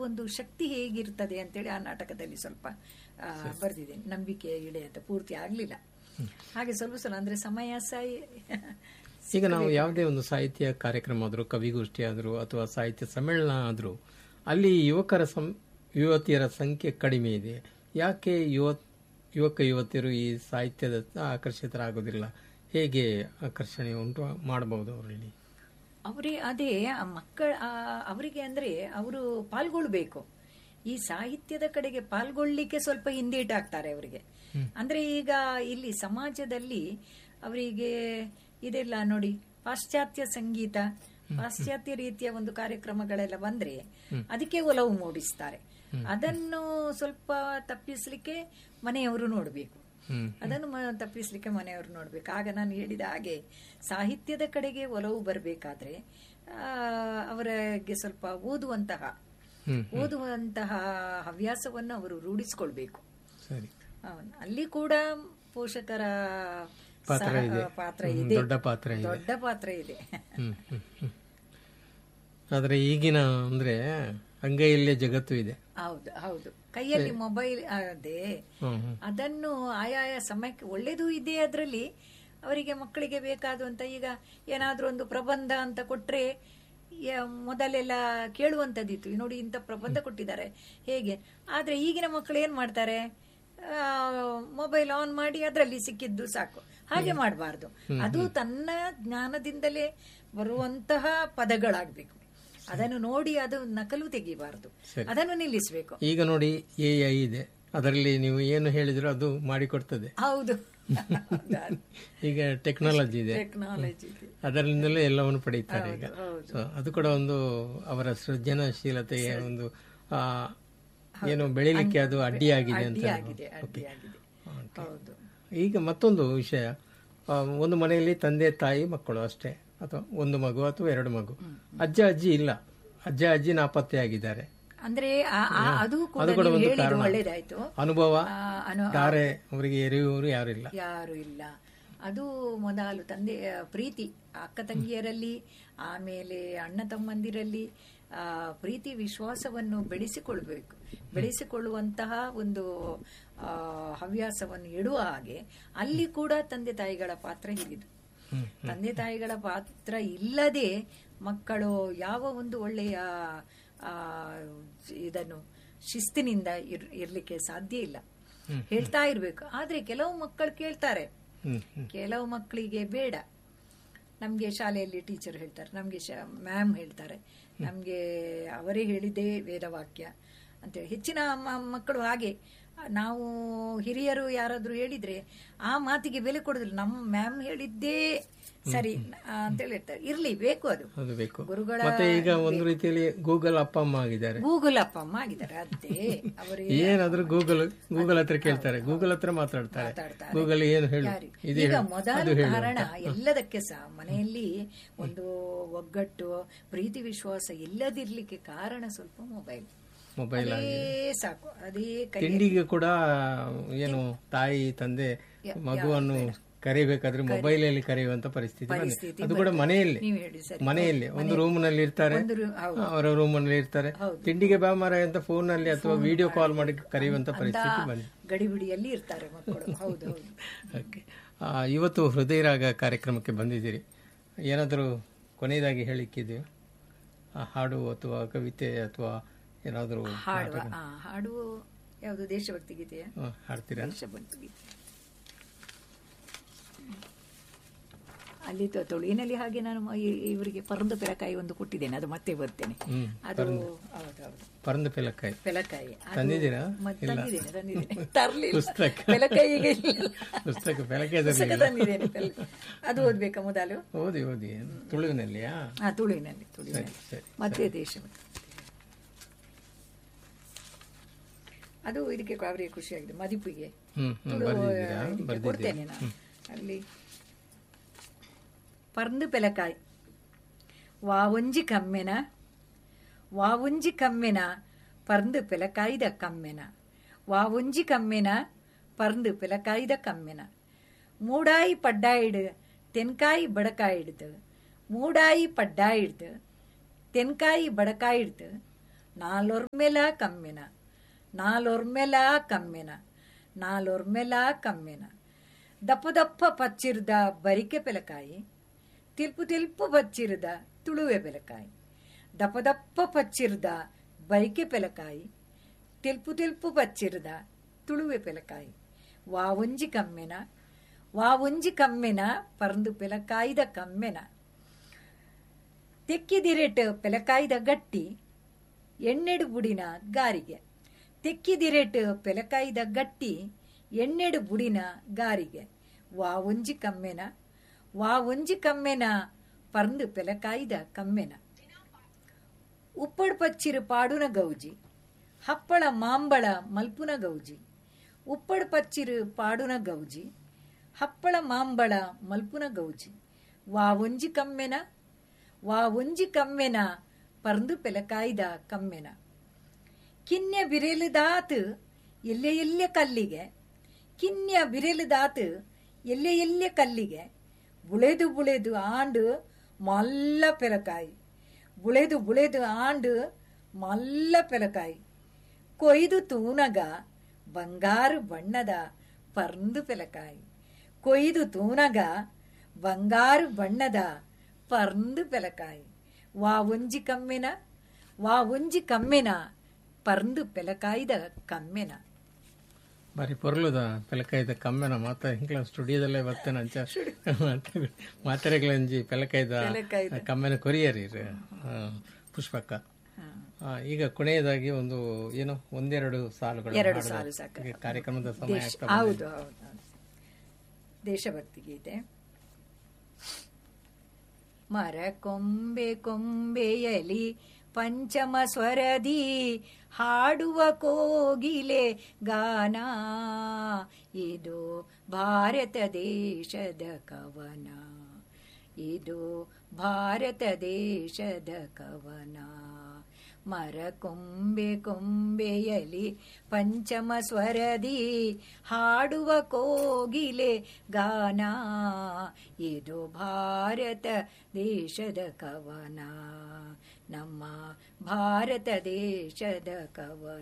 ಒಂದು ಶಕ್ತಿ ಹೇಗಿರ್ತದೆ ಅಂತೇಳಿ ಆ ನಾಟಕದಲ್ಲಿ ಸ್ವಲ್ಪ ಆ, ಬರ್ದಿದ್ದೇನೆ ನಂಬಿಕೆ ಇಳೆ ಅಂತ ಪೂರ್ತಿ ಆಗ್ಲಿಲ್ಲ ಹಾಗೆ ಸ್ವಲ್ಪ ಸ್ವಲ್ಪ ಅಂದ್ರೆ ಸಮಯ ಸಹ ಈಗ ನಾವು ಯಾವುದೇ ಒಂದು ಸಾಹಿತ್ಯ ಕಾರ್ಯಕ್ರಮ ಆದರೂ ಕವಿಗೋಷ್ಠಿ ಆದರೂ ಅಥವಾ ಸಾಹಿತ್ಯ ಸಮ್ಮೇಳನ ಆದರೂ ಅಲ್ಲಿ ಯುವಕರ ಸಂ ಯುವತಿಯರ ಸಂಖ್ಯೆ ಕಡಿಮೆ ಇದೆ ಯಾಕೆ ಯುವ ಯುವಕ ಯುವತಿಯರು ಈ ಸಾಹಿತ್ಯದ ಆಕರ್ಷಿತರಾಗೋದಿಲ್ಲ ಹೇಗೆ ಆಕರ್ಷಣೆ ಉಂಟು ಮಾಡಬಹುದು ಅವರಲ್ಲಿ ಅವರೇ ಅದೇ ಆ ಮಕ್ಕಳ ಆ- ಅವರಿಗೆ ಅಂದ್ರೆ ಅವರು ಪಾಲ್ಗೊಳ್ಬೇಕು ಈ ಸಾಹಿತ್ಯದ ಕಡೆಗೆ ಪಾಲ್ಗೊಳ್ಳಿಕ್ಕೆ ಸ್ವಲ್ಪ ಹಿಂದೇಟಾಗ್ತಾರೆ ಅವರಿಗೆ ಅಂದ್ರೆ ಈಗ ಇಲ್ಲಿ ಸಮಾಜದಲ್ಲಿ ಅವರಿಗೆ ಇದೆಲ್ಲ ನೋಡಿ ಪಾಶ್ಚಾತ್ಯ ಸಂಗೀತ ಪಾಶ್ಚಾತ್ಯ ರೀತಿಯ ಒಂದು ಕಾರ್ಯಕ್ರಮಗಳೆಲ್ಲ ಬಂದ್ರೆ ಅದಕ್ಕೆ ಒಲವು ಮೂಡಿಸ್ತಾರೆ ಅದನ್ನು ಸ್ವಲ್ಪ ತಪ್ಪಿಸ್ಲಿಕ್ಕೆ ಮನೆಯವರು ನೋಡಬೇಕು ಅದನ್ನು ಮ- ತಪ್ಪಿಸ್ಲಿಕ್ಕೆ ಮನೆಯವರು ನೋಡ್ಬೇಕು ಆಗ ನಾನು ಹೇಳಿದ ಹಾಗೆ ಸಾಹಿತ್ಯದ ಕಡೆಗೆ ಒಲವು ಬರಬೇಕಾದ್ರೆ ಅವರಿಗೆ ಸ್ವಲ್ಪ ಓದುವಂತಹ ಓದುವಂತಹ ಹವ್ಯಾಸವನ್ನು ಅವರು ರೂಢಿಸಿಕೊಳ್ಬೇಕು ಸರಿ ಹೌದು. ಅಲ್ಲಿ ಕೂಡ ಪೋಷಕರ ಪಾತ್ರ ಸಹ- ಇದೆ. ಪಾತ್ರ ಹ್ಮ್, ಇದೆ ದೊಡ್ಡ ಪಾತ್ರ ಇದೆ. ದೊಡ್ಡ ಪಾತ್ರ ಇದೆ ಹ್ಮ್, ಹ್ಮ್, ಹ್ಮ್. ಆದ್ರೆ ಈಗಿನ ಅಂದ್ರೆ ಅಂಗೈಯಲ್ಲೇ ಜಗತ್ತು ಇದೆ ಹೌದು ಹೌದು ಕೈಯಲ್ಲಿ ಮೊಬೈಲ್ ಅದೇ ಹ್ಮ್, ಹ್ಮ್. ಅದನ್ನು ಆಯಾಯ ಸಮಯಕ್ಕೆ ಒಳ್ಳೇದು ಇದೆ ಅದರಲ್ಲಿ ಅವರಿಗೆ ಮಕ್ಕಳಿಗೆ ಬೇಕಾದಂತ ಈಗ ಏನಾದ್ರೂ ಒಂದು ಪ್ರಬಂಧ ಅಂತ ಕೊಟ್ರೆ ಯ- ಮೊದಲೆಲ್ಲ ಕೇಳುವಂತದ್ದಿತ್ತು ನೋಡಿ ಇಂಥ ಪ್ರಬಂಧ ಕೊಟ್ಟಿದ್ದಾರೆ ಹೇಗೆ ಆದ್ರೆ ಈಗಿನ ಮಕ್ಕಳು ಏನ್ ಮಾಡ್ತಾರೆ ಮೊಬೈಲ್ ಆನ್ ಮಾಡಿ ಅದರಲ್ಲಿ ಸಿಕ್ಕಿದ್ದು ಸಾಕು ಹಾಗೆ ಮಾಡಬಾರ್ದು ಅದು ತನ್ನ ಜ್ಞಾನದಿಂದಲೇ ಬರುವಂತಹ ಪದಗಳಾಗ್ಬೇಕು ಅದನ್ನು ನೋಡಿ ಅದು ನಕಲು ತೆಗಿಬಾರದು ಅದನ್ನು ನಿಲ್ಲಿಸಬೇಕು ಈಗ ನೋಡಿ ಎ ಐ ಇದೆ ಅದರಲ್ಲಿ ನೀವು ಏನು ಹೇಳಿದ್ರು ಅದು ಮಾಡಿಕೊಡ್ತದೆ ಹೌದು ಈಗ ಟೆಕ್ನಾಲಜಿ ಇದೆ ಟೆಕ್ನಾಲಜಿ ಅದರಿಂದಲೇ ಎಲ್ಲವನ್ನು ಪಡೀತಾರೆ ಈಗ ಹೌದು. ಸೊ ಅದು ಕೂಡ ಒಂದು ಅವರ ಸೃಜನಶೀಲತೆಗೆ ಒಂದು ಆ, ಏನು ಬೆಳಿಲಿಕ್ಕೆ ಅದು ಅಡ್ಡಿಯಾಗಿದೆ ಅಂತ ಆಗಿದೆ ಅಡ್ಡಿಯಾಗಿದೆ ಹೌದು ಈಗ ಮತ್ತೊಂದು ವಿಷಯ ಆ, ಒಂದು ಮನೆಯಲ್ಲಿ ತಂದೆ ತಾಯಿ ಮಕ್ಕಳು ಅಷ್ಟೇ ಅಥವಾ ಒಂದು ಮಗು ಅಥವಾ ಎರಡು ಮಗು ಅಜ್ಜ ಅಜ್ಜಿ ಇಲ್ಲ ಅಜ್ಜ ಅಜ್ಜಿ ನಾಪತ್ತೆಯಾಗಿದ್ದಾರೆ ಅಂದ್ರೆ ಆ- ಆ- ಅದು ಕೂಡ ಅದು ಕೂಡ ನೀವು ಒಂದು ಹೇಳಿದ್ದು ಕಾರಣ. ಒಳ್ಳೇದಾಯ್ತು ಅನುಭವ ಆ, ಅನು- ತಾರೆ ಅವರಿಗೆ ಎರೆಯುವವರು ಯಾರು ಇಲ್ಲ ಯಾರು ಇಲ್ಲ ಅದು ಮೊದಲು ತಂದೆ ಪ್ರೀತಿ ಅಕ್ಕ ತಂಗಿಯರಲ್ಲಿ ಆಮೇಲೆ ಅಣ್ಣ ತಮ್ಮಂದಿರಲ್ಲಿ ಆ, ಪ್ರೀತಿ ವಿಶ್ವಾಸವನ್ನು ಬೆಳೆಸಿಕೊಳ್ಬೇಕು ಬೆಳೆಸಿಕೊಳ್ಳುವಂತಹ ಒಂದು ಆ, ಹವ್ಯಾಸವನ್ನು ಇಡುವ ಹಾಗೆ ಅಲ್ಲಿ ಕೂಡ ತಂದೆ ತಾಯಿಗಳ ಪಾತ್ರ ಹಿರಿದು ತಂದೆ ತಾಯಿಗಳ ಪಾತ್ರ ಇಲ್ಲದೆ ಮಕ್ಕಳು ಯಾವ ಒಂದು ಒಳ್ಳೆಯ ಆ, ಇದನ್ನು ಶಿಸ್ತಿನಿಂದ ಇರ್- ಇರ್ಲಿಕ್ಕೆ ಸಾಧ್ಯ ಇಲ್ಲ ಹೇಳ್ತಾ ಇರ್ಬೇಕು ಆದ್ರೆ ಕೆಲವು ಮಕ್ಕಳು ಕೇಳ್ತಾರೆ ಹ್ಮ್ ಕೆಲವು ಮಕ್ಕಳಿಗೆ ಬೇಡ ನಮ್ಗೆ ಶಾಲೆಯಲ್ಲಿ ಟೀಚರ್ ಹೇಳ್ತಾರೆ ನಮ್ಗೆ ಮ್ಯಾಮ್ ಹೇಳ್ತಾರೆ ನಮ್ಗೆ ಅವರೇ ಹೇಳಿದ್ದೇ ವೇದವಾಕ್ಯ ಅಂತೇಳಿ ಹೆಚ್ಚಿನ ಮ- ಮಕ್ಕಳು ಹಾಗೆ ನಾವು ಹಿರಿಯರು ಯಾರಾದ್ರೂ ಹೇಳಿದ್ರೆ ಆ ಮಾತಿಗೆ ಬೆಲೆ ಕೊಡುದಿಲ್ಲ ನಮ್ಮ ಮ್ಯಾಮ್ ಹೇಳಿದ್ದೇ ಸರಿ ಆ, ಅಂತೇಳಿ ಹೇಳ್ತಾರೆ ಇರ್ಲಿ ಬೇಕು ಅದು ಅದು ಬೇಕು ಗುರುಗಳ ಮತ್ತೆ ಈಗ ಒಂದು ರೀತಿಯಲ್ಲಿ ಗೂಗಲ್ ಅಪ್ಪ ಅಮ್ಮ ಆಗಿದ್ದಾರೆ ಗೂಗಲ್ ಅಪ್ಪ ಅಮ್ಮ ಆಗಿದ್ದಾರೆ ಅದೇ ಅವರೇ ಏನಾದ್ರೂ ಗೂಗಲ್ ಗೂಗಲ್ ಹತ್ರ ಕೇಳ್ತಾರೆ ಗೂಗಲ್ ಹತ್ರ ಮಾತಾಡ್ತಾರೆ ಮಾತಾಡ್ತಾರೆ. ಗೂಗಲ್ ಏನು ಹೇಳು ಯಾರು? ಇದೇ ಈಗ ಹೇಳು. ಮೊದಲು ಅದು ಹೇಳು ಕಾರಣ ಎಲ್ಲದಕ್ಕೆ ಸಹ ಮನೆಯಲ್ಲಿ ಒಂದು ಒಗ್ಗಟ್ಟು ಪ್ರೀತಿ ವಿಶ್ವಾಸ ಇಲ್ಲದಿರ್ಲಿಕ್ಕೆ ಕಾರಣ ಸ್ವಲ್ಪ ಮೊಬೈಲ್ ಮೊಬೈಲ್ ಅದೇ ಸಾಕು ಅದೇ ಕೈ ತಿಂಡಿಗೆ ಕೂಡ ಏನು ತಾಯಿ ತಂದೆ ಮಗುವನ್ನು ಕರಿಬೇಕಾದ್ರೆ ಮೊಬೈಲ್ ಅಲ್ಲಿ ಕರೆಯುವಂತ ಪರಿಸ್ಥಿತಿ ಬಂದಿದೆ ಪರಿಸ್ಥಿತಿ ಅದು ಕೂಡ ಮನೆಯಲ್ಲಿ ನೀವು ಹೇಳಿ ಸರಿ ಮನೆಯಲ್ಲಿ ಒಂದು ರೂಮ್ ನಲ್ಲಿ ಇರ್ತಾರೆ ಒಂದು ರೂ- ಹೌದು. ಅವರ ರೂಮ್ ನಲ್ಲಿ ಇರ್ತಾರೆ ತಿಂಡಿಗೆ ಬಾ ಮಾರ ಅಂತ ಫೋನ್ ನಲ್ಲಿ ಅಥವಾ ವಿಡಿಯೋ ಕಾಲ್ ಮಾಡಿ ಕರೆಯುವಂತ ಪರಿಸ್ಥಿತಿ ಬಂದಿದೆ ಗಡಿಬಿಡಿಯಲ್ಲಿ ಇರ್ತಾರೆ ಮಕ್ಕಳು ಹೌದು ಹೌದು ಓಕೆ ಆ, ಇವತ್ತು ಹೃದಯರಾಗ ಕಾರ್ಯಕ್ರಮಕ್ಕೆ ಬಂದಿದ್ದೀರಿ ಏನಾದರೂ ಕೊನೆಯದಾಗಿ ಹೇಳಿಕ್ಕಿದೆಯೋ ಆ ಹಾಡು ಅಥವಾ ಕವಿತೆ ಅಥವಾ ಏನಾದರೂ ಹಾಡುವ ಆ, ಹಾಡು ಯಾವುದು ದೇಶಭಕ್ತಿ ಗೀತೆಯ ಆ, ಹಾಡ್ತೀರಾ ದೇಶಭಕ್ತಿ ಗೀತೆ ಅಲ್ಲಿ ತ- ತುಳುವಿನಲ್ಲಿ ಹಾಗೆ ನಾನು ಮ- ಇ- ಇವರಿಗೆ ಪರಂದ ಪೆಲಕಾಯಿ ಒಂದು ಕೊಟ್ಟಿದ್ದೇನೆ ಅದು ಮತ್ತೆ ಬರ್ತೇನೆ ಹ್ಮ್ ಅದು ಹೌದೌದು ಪರಂದ ಪೆಲಕಾಯಿ ಪೆಲಕಾಯಿ ಅದು ತಂದಿದ್ದೀರಾ ಮತ್ತೆ ತಂದಿದ್ದೇನೆ ತಂದಿದ್ದೇನೆ ತರ್ಲಿಲ್ಲ ಪುಸ್ತಕ. ಪೆಲಕಾಯಿಗೆ ಇಲ್ಲ ಪುಸ್ತಕ ಪೆಲಕಾಯಿ ಪುಸ್ತಕ ತಂದಿದ್ದೇನೆ ಪೆಲ- ಅದು ಓದ್ಬೇಕಾ ಮೊದಲು ಓದಿ ಓದಿ ತುಳುವಿನಲ್ಲಿಯಾ ಹಾ ತುಳುವಿನಲ್ಲಿ ತುಳುವಿನಲ್ಲಿ ಸರಿ ಮತ್ತೆ ದೇಶಭಕ್ತಿ ಅದು ಇದಕ್ಕೆ ಅವರಿಗೆ ಖುಷಿಯಾಗಿದೆ ಮದಿಪಿಗೆ ಹ್ಮ್ ಹ್ಮ್ ತುಳು ಬರ್ದಿದ್ದೀರಾ ಇದಕ್ಕೆ ಬರ್ದಿದ್ದೀರಾ ಕೊಡ್ತೇನೆ ನಾನು ಅಲ್ಲಿ ಪರ್ಂದು ಪೆಲಕಾಯಿ ವಾವುಂಜಿ ಕಮ್ಮೆನ ವಾವುಂಜಿ ಕಮ್ಮೆನ ಪರ್ಂದು ಪೆಲಕಾಯ್ದ ಕಮ್ಮೆನ ವಾವುಂಜಿ ಕಮ್ಮೆನ ಪರ್ಂದು ಪೆಲಕಾಯ್ದ ಕಮ್ಮೆನ ಮೂಡಾಯಿ ಪಡ್ಡಾಯಿಡು ತೆನ್ಕಾಯಿ ಬಡಕಾಯಿಡ್ದು ಮೂಡಾಯಿ ಪಡ್ಡಾಯಿಡ್ದು ತೆನ್ಕಾಯಿ ಬಡಕಾಯಿಡ್ದು ನಾಲೊರ್ಮೆಲ ಕಮ್ಮಿನ ನಾಲೊರ್ಮೆಲ ಕಮ್ಮಿನ ನಾಲೊರ್ಮೆಲ ಕಮ್ಮಿನ ದಪ್ಪ ದಪ್ಪ ಪಚ್ಚಿರ್ದ ಬರಿಕೆ ಪೆಲಕಾಯಿ ತಿಲ್ಪು ತಿಲ್ಪು ಬಚ್ಚಿರ್ದ ತುಳುವೆ ಪೆಲಕಾಯಿ ದಪ್ಪ ದಪ್ಪ ಪಚ್ಚಿರ್ದ ಬರಿಕೆ ಪೆಲಕಾಯಿ ತಿಲ್ಪು ತಿಲ್ಪು ಬಚ್ಚಿರ್ದ ತುಳುವೆ ಪೆಲಕಾಯಿ ವಾವುಂಜಿ ಕಮ್ಮೆನ ವಾವುಂಜಿ ಕಮ್ಮೆನ ಪರಂದು ಪೆಲಕಾಯ್ದ ಕಮ್ಮೆನ ತೆಕ್ಕಿದಿರೆಟ್ ಪೆಲಕಾಯ್ದ ಗಟ್ಟಿ ಎಣ್ಣೆಡು ಬುಡಿನ ಗಾರಿಗೆ ತೆಕ್ಕಿದಿರೆಟ್ ಪೆಲಕಾಯ್ದ ಗಟ್ಟಿ ಎಣ್ಣೆಡು ಬುಡಿನ ಗಾರಿಗೆ ವಾ ಒಂಜಿ ಕಮ್ಮೆನ ವಾ ಒಂಜಿ ಕಮ್ಮೆನ ಪರಂದು ಪೆಲಕಾಯ್ದ ಕಮ್ಮೆನ ಉಪ್ಪಡ್ ಪಚ್ಚಿರು ಪಾಡುನ ಗೌಜಿ ಹಪ್ಪಳ ಮಾಂಬಳ ಮಲ್ಪುನ ಗೌಜಿ ಉಪ್ಪಡ್ ಪಚ್ಚಿರು ಪಾಡುನ ಗೌಜಿ ಹಪ್ಪಳ ಮಾಂಬಳ ಮಲ್ಪುನ ಗೌಜಿ ವಾ ಒಂಜಿ ಕಮ್ಮೆನ ವಾ ಒಂಜಿ ಕಮ್ಮೆನ ಪರಂದು ಪೆಲಕಾಯ್ದ ಕಮ್ಮೆನ ಕಿನ್ಯ ಬಿರೆಲುದಾತ್ ಎಲ್ಲೆ ಎಲ್ಲೆ ಕಲ್ಲಿಗೆ ಕಿನ್ಯ ಬಿರೆಲುದಾತ್ ಎಲ್ಲೆ ಎಲ್ಲೆ ಕಲ್ಲಿಗೆ ಬುಳೆದು ಬುಳೆದು ಆಂಡು ಮಲ್ಲ ಪೆಲಕಾಯಿ ಬುಳೆದು ಬುಳೆದು ಆಂಡು ಮಲ್ಲ ಪೆಲಕಾಯಿ ಕೊಯ್ದು ತೂನಗ ಬಂಗಾರು ಬಣ್ಣದ ಪರ್ಂದು ಪೆಲಕಾಯಿ ಕೊಯ್ದು ತೂನಗ ಬಂಗಾರು ಬಣ್ಣದ ಪರ್ಂದು ಪೆಲಕಾಯಿ ವಾ ಒಂಜಿ ಕಮ್ಮೆನ ವಾ ಒಂಜಿ ಕಮ್ಮೆನ ಪರ್ಂದು ಪೆಲಕಾಯ್ದ ಕಮ್ಮೆನ ಬಾರಿ ಪೊರ್ಲುದ ಪೆಲಕಾಯ್ದ ಕಮ್ಮೆನ ಮಾತ ಹಿಂಗ್ಲ ಸ್ಟುಡಿಯೋದಲ್ಲೇ ಬರ್ತೇನೆ ಅಂಚ ಮಾತೆರೆಗಳಂಜಿ ಪೆಲಕಾಯ್ದ ಪೆಲಕಾಯ್ದ. ಕಮ್ಮೆನ ಕೊರಿಯರಿ ಪುಷ್ಪಕ್ಕ ಆ, ಈಗ ಕೊನೆಯದಾಗಿ ಒಂದು ಏನು ಒಂದೆರಡು ಸಾಲುಗಳು ಎರಡು ಹಾಡುವ ಸಾಲು ಸಾಕು. ಈಗ ಕಾರ್ಯಕ್ರಮದ ಸಮಯ ದೇಶ ಆಗ್ತಾ ಹೌದು ಬಂದಿದೆ. ಹೌದು ಹೌದು. ದೇಶಭಕ್ತಿ ಗೀತೆ ಮರ ಕೊಂಬೆ ಕೊಂಬೆಯಲಿ ಪಂಚಮ ಸ್ವರದಿ ಹಾಡುವ ಕೋಗಿಲೆ ಗಾನ ಇದು ಭಾರತ ದೇಶದ ಕವನ ಇದು ಭಾರತ ದೇಶದ ಕವನ ಮರ ಕೊಂಬೆ ಕೊಂಬೆಯಲಿ ಪಂಚಮ ಸ್ವರದಿ ಹಾಡುವ ಕೋಗಿಲೆ ಗಾನ ಇದು ಭಾರತ ದೇಶದ ಕವನ ನಮ್ಮ ಭಾರತ ದೇಶದ ಕವನ